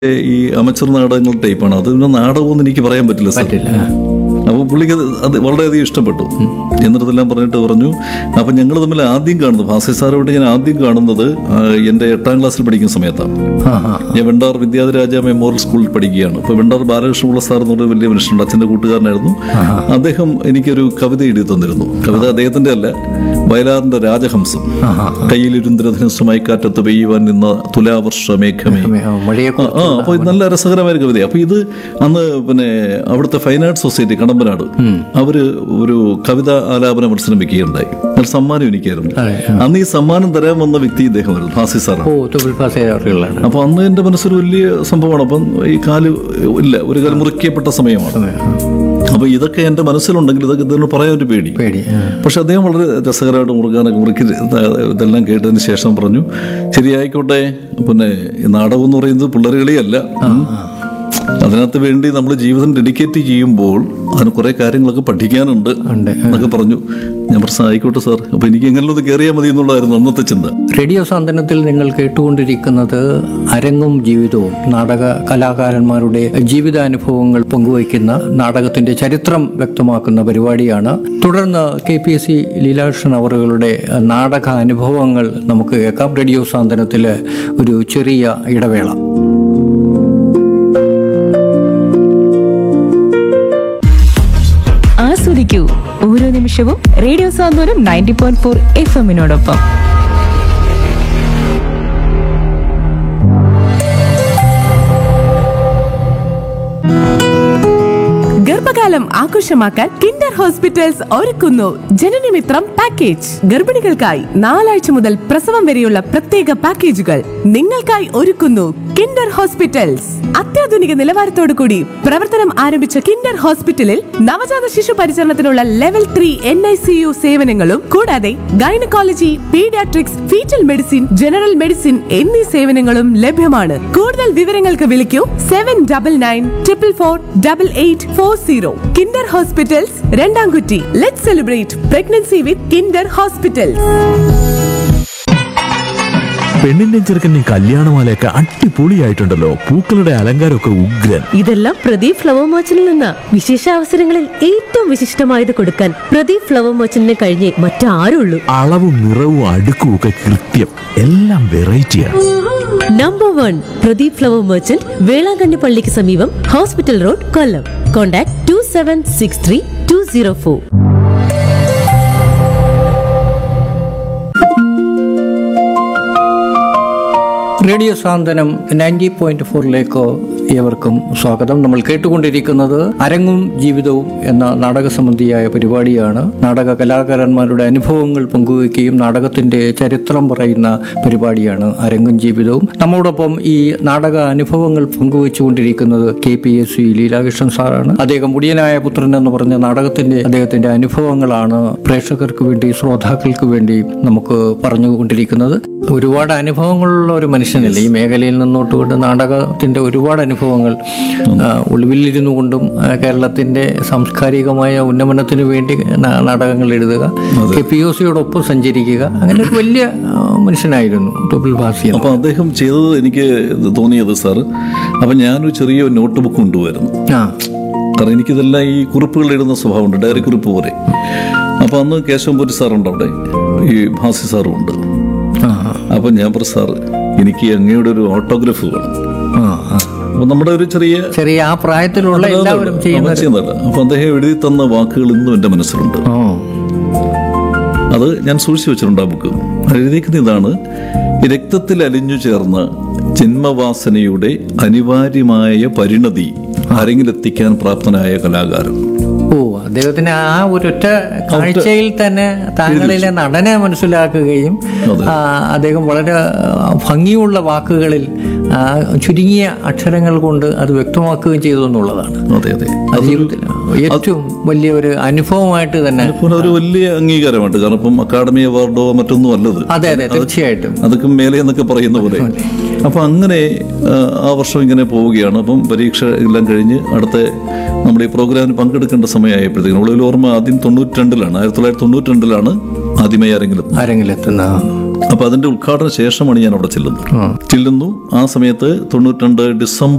ഈ അമച്ചർ നാടകങ്ങൾ ടൈപ്പാണ് അത് പിന്നെ നാടകമൊന്നും എനിക്ക് പറയാൻ പറ്റില്ല സാർ പറ്റില്ല അപ്പോൾ പുള്ളിക്ക് അത് അത് വളരെയധികം ഇഷ്ടപ്പെട്ടു എന്നിട്ടെല്ലാം പറഞ്ഞിട്ട് പറഞ്ഞു അപ്പം ഞങ്ങൾ തമ്മിൽ ആദ്യം കാണുന്നത് ഭാസ്കർ സാറോട് ഞാൻ ആദ്യം കാണുന്നത് ആ, എൻ്റെ എട്ടാം ക്ലാസ്സിൽ പഠിക്കുന്ന സമയത്താണ് ആ ആ ഞാൻ വെണ്ടാർ വിദ്യാധിരാജ മെമ്മോറിയൽ സ്കൂളിൽ പഠിക്കുകയാണ് അപ്പോൾ വെണ്ടാർ ബാലകൃഷ്ണപിള്ള സാർ എന്ന് പറഞ്ഞ വലിയ മനുഷ്യനുണ്ട് അച്ഛൻ്റെ കൂട്ടുകാരനായിരുന്നു അദ്ദേഹം എനിക്കൊരു കവിത എഴുതി തന്നിരുന്നു കവിത അദ്ദേഹത്തിന്റെ അല്ല വയലാറിന്റെ രാജഹംസം കയ്യിലിരുന്ദ്രധനുസമായി കാറ്റത്ത് പെയ്യുവാൻ നിന്ന തുലാവർഷ മേഘമേ മഴയെ ആ, ആ അപ്പോൾ ഇത് നല്ല രസകരമായ ഒരു കവിത അപ്പൊ ഇത് അന്ന് പിന്നെ അവിടുത്തെ ഫൈൻ ആർട്സ് സൊസൈറ്റി കടമ്പനാട് അവര് ഒരു കവിത ആലാപന മത്സരം വെക്കുകയുണ്ടായി അതിൽ സമ്മാനം എനിക്കായിരുന്നു അതെ, അന്ന് ഈ സമ്മാനം തരാൻ വന്ന വ്യക്തി ഇദ്ദേഹമായിരുന്നു ഫാസി സാറാണ് ഓ തൊഴിൽ പാസ് ചെയ്തവர்களാണ് അപ്പൊ അന്ന് എന്റെ മനസ്സൊരു വലിയ സംഭവമാണ് അപ്പം ഈ കാല് ഇല്ല ഒരു കാലം മുറിക്കപ്പെട്ട സമയമാണ് അപ്പൊ ഇതൊക്കെ എന്റെ മനസ്സിലുണ്ടെങ്കിൽ ഇതൊക്കെ ഇതിനോട് പറയാൻ ഒരു പേടി പേടി ആ. പക്ഷെ അദ്ദേഹം വളരെ രസകരമായിട്ട് മുറുകാനൊക്കെ മുറുക്കി ഇതെല്ലാം കേട്ടതിന് ശേഷം പറഞ്ഞു ശരിയായിക്കോട്ടെ പിന്നെ ഈ നാടകം എന്ന് പറയുന്നത് പിള്ളേർ കളിയല്ല ഉം. അതിനകത്ത് വേണ്ടി നമ്മൾ ജീവിതം ഡെഡിക്കേറ്റ് ചെയ്യുമ്പോൾ അതിന് കുറെ കാര്യങ്ങളൊക്കെ പഠിക്കാനുണ്ട് ഉണ്ട് എന്നൊക്കെ പറഞ്ഞു ഞാൻ പ്രശ്നം ആയിക്കോട്ടെ സാർ അപ്പൊ എനിക്ക് എങ്ങനെ ഒന്ന് കയറിയാൽ മതി എന്നുള്ളതായിരുന്നു അന്നത്തെ ചിന്ത റേഡിയോ സാന്ത്വനത്തിൽ നിങ്ങൾ കേട്ടുകൊണ്ടിരിക്കുന്നത് അരങ്ങും ജീവിതവും നാടക കലാകാരന്മാരുടെ ജീവിതാനുഭവങ്ങൾ പങ്കുവയ്ക്കുന്ന നാടകത്തിന്റെ ചരിത്രം വ്യക്തമാക്കുന്ന പരിപാടിയാണ് തുടർന്ന് K P S C Leelakrishnan അവറുകളുടെ നാടക അനുഭവങ്ങൾ നമുക്ക് കേൾക്കാം റേഡിയോ സാന്ത്വനത്തിലെ ഒരു ചെറിയ ഇടവേള ആസ്വദിക്കൂ ഓരോ നിമിഷവും radio Santhwanam ninety point four F എമ്മിനോടൊപ്പം ഗർഭകാലം ആഘോഷമാക്കാൻ കിൻഡർ ഹോസ്പിറ്റൽസ് ഒരുക്കുന്നു ജനനമിത്രം പാക്കേജ് ഗർഭിണികൾക്കായി നാലാഴ്ച മുതൽ പ്രസവം വരെയുള്ള പ്രത്യേക പാക്കേജുകൾ നിങ്ങൾക്കായി ഒരുക്കുന്നു കിൻഡർ ഹോസ്പിറ്റൽസ് അത്യാധുനിക നിലവാരത്തോടു കൂടി പ്രവർത്തനം ആരംഭിച്ച കിൻഡർ ഹോസ്പിറ്റലിൽ നവജാത ശിശു പരിചരണത്തിനുള്ള level three N I C U സേവനങ്ങളും കൂടാതെ gynaecology paediatrics foetal medicine general medicine എന്നീ സേവനങ്ങളും ലഭ്യമാണ് കൂടുതൽ വിവരങ്ങൾക്ക് വിളിക്കൂ seven double nine triple four double eight four zero Kinder hospitals Randamkutty let celebrate pregnancy with Kinder hospitals പെണ്ണിന്റെയും ചെറുക്കന്റെയും കല്യാണമാലയൊക്കെ അടിപൊളിയായിട്ടുണ്ടല്ലോ പൂക്കളുടെ അലങ്കാരമൊക്കെ ഉഗ്രൻ ഇതെല്ലാം പ്രദീപ് ഫ്ലവർ മർച്ചന്റിൽ നിന്ന് വിശേഷ അവസരങ്ങളിൽ ഏറ്റവും വിശിഷ്ടമായത് കൊടുക്കാൻ പ്രദീപ് ഫ്ലവർ മർച്ചന്റിനെ കഴിഞ്ഞേ മറ്റാരുള്ളൂ അളവും നിറവും അടുക്കും ഒക്കെ കൃത്യം എല്ലാം വെറൈറ്റിയാണ് number one Pradeep flower merchant Velankanni പള്ളിക്ക് സമീപം hospital road Kollam contact two seven six three two zero four radio Santhwanam ninety point ഫോറിലേക്ക് ഏവർക്കും സ്വാഗതം നമ്മൾ കേട്ടുകൊണ്ടിരിക്കുന്നത് അരങ്ങും ജീവിതവും എന്ന നാടക സംബന്ധിയായ പരിപാടിയാണ് നാടക കലാകാരന്മാരുടെ അനുഭവങ്ങൾ പങ്കുവയ്ക്കുകയും നാടകത്തിന്റെ ചരിത്രം പറയുന്ന പരിപാടിയാണ് അരങ്ങും ജീവിതവും നമ്മോടൊപ്പം ഈ നാടക അനുഭവങ്ങൾ പങ്കുവച്ചുകൊണ്ടിരിക്കുന്നത് K P S C Leelakrishnan സാറാണ് അദ്ദേഹം മുടിയനായ പുത്രൻ എന്ന് പറഞ്ഞ നാടകത്തിന്റെ അദ്ദേഹത്തിന്റെ അനുഭവങ്ങളാണ് പ്രേക്ഷകർക്ക് വേണ്ടി ശ്രോതാക്കൾക്ക് വേണ്ടി നമുക്ക് പറഞ്ഞുകൊണ്ടിരിക്കുന്നത് ഒരുപാട് അനുഭവങ്ങളുള്ള ഒരു മനുഷ്യനല്ലേ ഈ മേഖലയിൽ നിന്നോട്ട് കൊണ്ട് നാടകത്തിന്റെ ഒരുപാട് അനുഭവങ്ങൾ ആ, ഒളിവിലിരുന്നു കൊണ്ടും ആ, കേരളത്തിന്റെ സാംസ്കാരികമായ ഉന്നമനത്തിന് വേണ്ടി നാ- നാടകങ്ങൾ എഴുതുക കെ പി ഒ സിയോടൊപ്പം സഞ്ചരിക്കുക അങ്ങനെ ഒരു വലിയ ആ, മനുഷ്യനായിരുന്നു തൊപ്പിൽ ഭാസി എന്ന്. അപ്പൊ അദ്ദേഹം ചെയ്തത് എനിക്ക് തോന്നിയത് സാർ അപ്പൊ ഞാനൊരു ചെറിയ നോട്ട് ബുക്ക് കൊണ്ടുപോയിരുന്നു ആ കാരണം എനിക്കിതെല്ലാം ഈ കുറിപ്പുകൾ എഴുതുന്ന സ്വഭാവമുണ്ട് ഡയറി കുറിപ്പ് പോലെ അപ്പൊ അന്ന് കേശവംപൂരി സാറുണ്ട് അവിടെ ഈ ഭാസി സാറും ഉണ്ട് ആ അപ്പൊ ഞാൻ പറഞ്ഞു സാർ എനിക്ക് അങ്ങയുടെ ഒരു ഓട്ടോഗ്രാഫ് വേണം ആ, ആ. അപ്പൊ നമ്മുടെ ഒരു ചെറിയ ചെറിയ ആ പ്രായത്തിലുള്ള എല്ലാവരും ചെയ്യുന്ന അവൻ ചെയ്യുന്നതല്ല അപ്പൊ അദ്ദേഹം എഴുതി തന്ന വാക്കുകൾ ഇന്നും എന്റെ മനസ്സിലുണ്ട് ഓ അത് ഞാൻ സൂക്ഷിച്ചു വെച്ചിട്ടുണ്ട് ആ ബുക്ക് അത് എഴുതിയിരിക്കുന്ന ഇതാണ് രക്തത്തിൽ അലിഞ്ഞു ചേർന്ന ജന്മവാസനയുടെ അനിവാര്യമായ പരിണതി അരങ്ങിലെത്തിക്കാൻ പ്രാപ്തനായ കലാകാരൻ ഓ അദ്ദേഹത്തിന് ആ ഒരൊറ്റ കാഴ്ചയിൽ തന്നെ താങ്കളിലെ നടനെ മനസ്സിലാക്കുകയും അതെ. ആ, അദ്ദേഹം വളരെ ആ, ഭംഗിയുള്ള വാക്കുകളിൽ ആ, ചുരുങ്ങിയ അക്ഷരങ്ങൾ കൊണ്ട് അത് വ്യക്തമാക്കുകയും ചെയ്തു എന്നുള്ളതാണ് അതെ അതെ ആ ജീവിതത്തിൽ ഏറ്റവും വലിയ ഒരു അനുഭവമായിട്ട് തന്നെ അതുപോലെ ഒരു വലിയ അംഗീകാരമായിട്ട് കാരണം ഇപ്പം അക്കാഡമി അവാർഡോ മറ്റൊന്നും അല്ലത് അതെ അതെ തീർച്ചയായിട്ടും അതൊക്കെ മേലെ എന്നൊക്കെ പറയുന്ന പോലെ അപ്പൊ അങ്ങനെ ആ, ആ വർഷം ഇങ്ങനെ പോവുകയാണ് അപ്പം പരീക്ഷ എല്ലാം കഴിഞ്ഞ് അടുത്ത നമ്മുടെ ഈ പ്രോഗ്രാമിന് പങ്കെടുക്കേണ്ട സമയമായപ്പോഴത്തേക്കും ഉള്ളിൽ ഓർമ്മ ആദ്യം തൊണ്ണൂറ്റി രണ്ടിലാണ് ആയിരത്തി തൊള്ളായിരത്തി തൊണ്ണൂറ്റി രണ്ടിലാണ് ആദ്യമായി ആരെങ്കിലും ആരെങ്കിലെത്തുന്ന അപ്പൊ അതിന്റെ ഉദ്ഘാടന ശേഷമാണ് ഞാൻ അവിടെ ചെല്ലുന്നത് ചെല്ലുന്നു ആ സമയത്ത് തൊണ്ണൂറ്റി രണ്ട് ഡിസംബർ